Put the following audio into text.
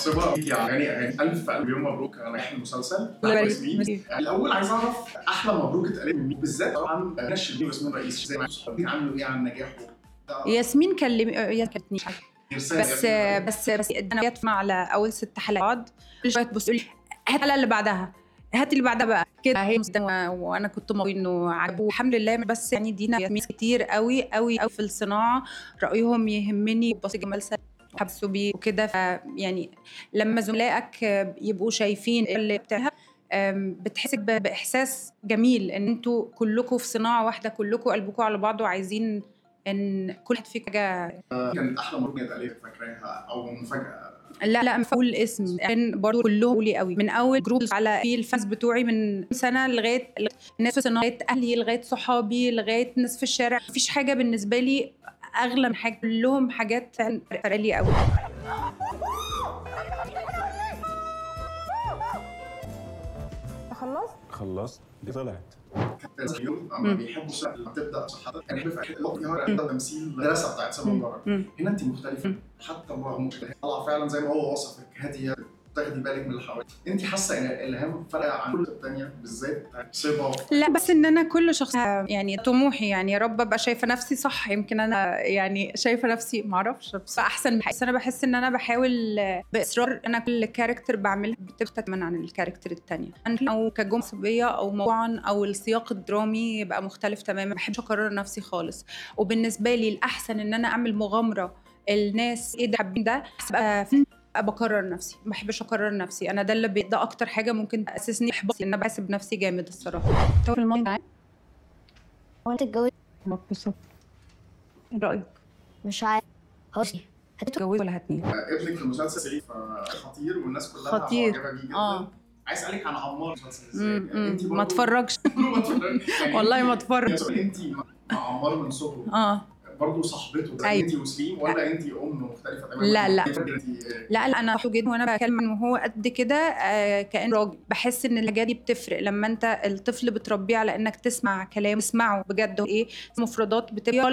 بحسبها يعني يعني الف الف مليون مبروك على نجاح المسلسل الله يبارك ياسمين. فيك. الاول عايز اعرف احلى مبروك اتقال من مين بالذات طبعا نشر مين وياسمين رئيس زي ما صحابي عملوا ايه عن نجاحه ياسمين كلم يا كلمتني إرسال بس ياسمين. بس بس انا جت على اول ست حلقات كل شويه تبص لي هات الحلقه اللي بعدها هات اللي بعدها بقى كده هي مستنى وانا كنت مبسوطه انه عجبه الحمد لله بس يعني دينا ياسمين كتير قوي قوي قوي في الصناعه رايهم يهمني بص جمال سلام وحبسوا بيه وكده فيعني لما زملائك يبقوا شايفين اللي بتاعها أم، بتحس ب- باحساس جميل ان انتوا كلكم في صناعه واحده كلكم قلبكم على بعض وعايزين ان كل واحد فيكم حاجه كانت احلى مبروك اتقال ايه فاكراها او مفاجاه لا لا مش هقول اسم كان برضه كلهم قولي قوي من اول جروب على في الفانز بتوعي من سنه لغايه الناس في الصناعه لغايه اهلي لغايه صحابي لغايه ناس في الشارع مفيش حاجه بالنسبه لي اغلى من حاجه كلهم حاجات فعلا فرق لي قوي خلصت خلصت دي طلعت اليوم اما بيحبوا السنه لما تبدا صحتك يعني بيبقى فيها ده تمثيل المدرسه بتاعت سبع مبارك مم. هنا انت مختلفه حتى برغم مختلفه طالعه فعلا زي ما هو وصفك هاديه تاخدي بالك من اللي حواليك انت حاسه ان الالهام فرق عن كل الثانيه بالذات صبا لا بس ان انا كل شخص يعني طموحي يعني يا رب ابقى شايفه نفسي صح يمكن انا يعني شايفه نفسي ما اعرفش بس احسن من حاجة. بس انا بحس ان انا بحاول باصرار انا كل كاركتر بعملها بتختلف من عن الكاركتر التانية أنا او كجمله صبيه او موضوعا او السياق الدرامي يبقى مختلف تماما ما بحبش اكرر نفسي خالص وبالنسبه لي الاحسن ان انا اعمل مغامره الناس ايه ده حابين ده ابقى فن أبقى بكرر نفسي ما بحبش اكرر نفسي انا ده اللي بي... ده اكتر حاجه ممكن تاسسني احباط لان انا بحسب نفسي جامد الصراحه في الماضي هو انت اتجوزت مبسوط ايه رايك مش عارف هو هتتجوز تتجوز ولا هتنين ابنك في المسلسل سعيد خطير والناس كلها خطير. معجبه بيه جدا آه. عايز اسالك عن عمار المسلسل ازاي مم، يعني مم. انت ما اتفرجش ما اتفرجش يعني والله انت- ما اتفرج انت مع عمار من صغره اه برضه صاحبته زي أيوة. انت وسليم ولا انت ام مختلفه تماما لا، لا. انت لا لا انا بحبه جدا وانا بتكلم عنه وهو قد كده آه كان راجل بحس ان الحاجات دي بتفرق لما انت الطفل بتربيه على انك تسمع كلام تسمعه بجد ايه مفردات بتبقى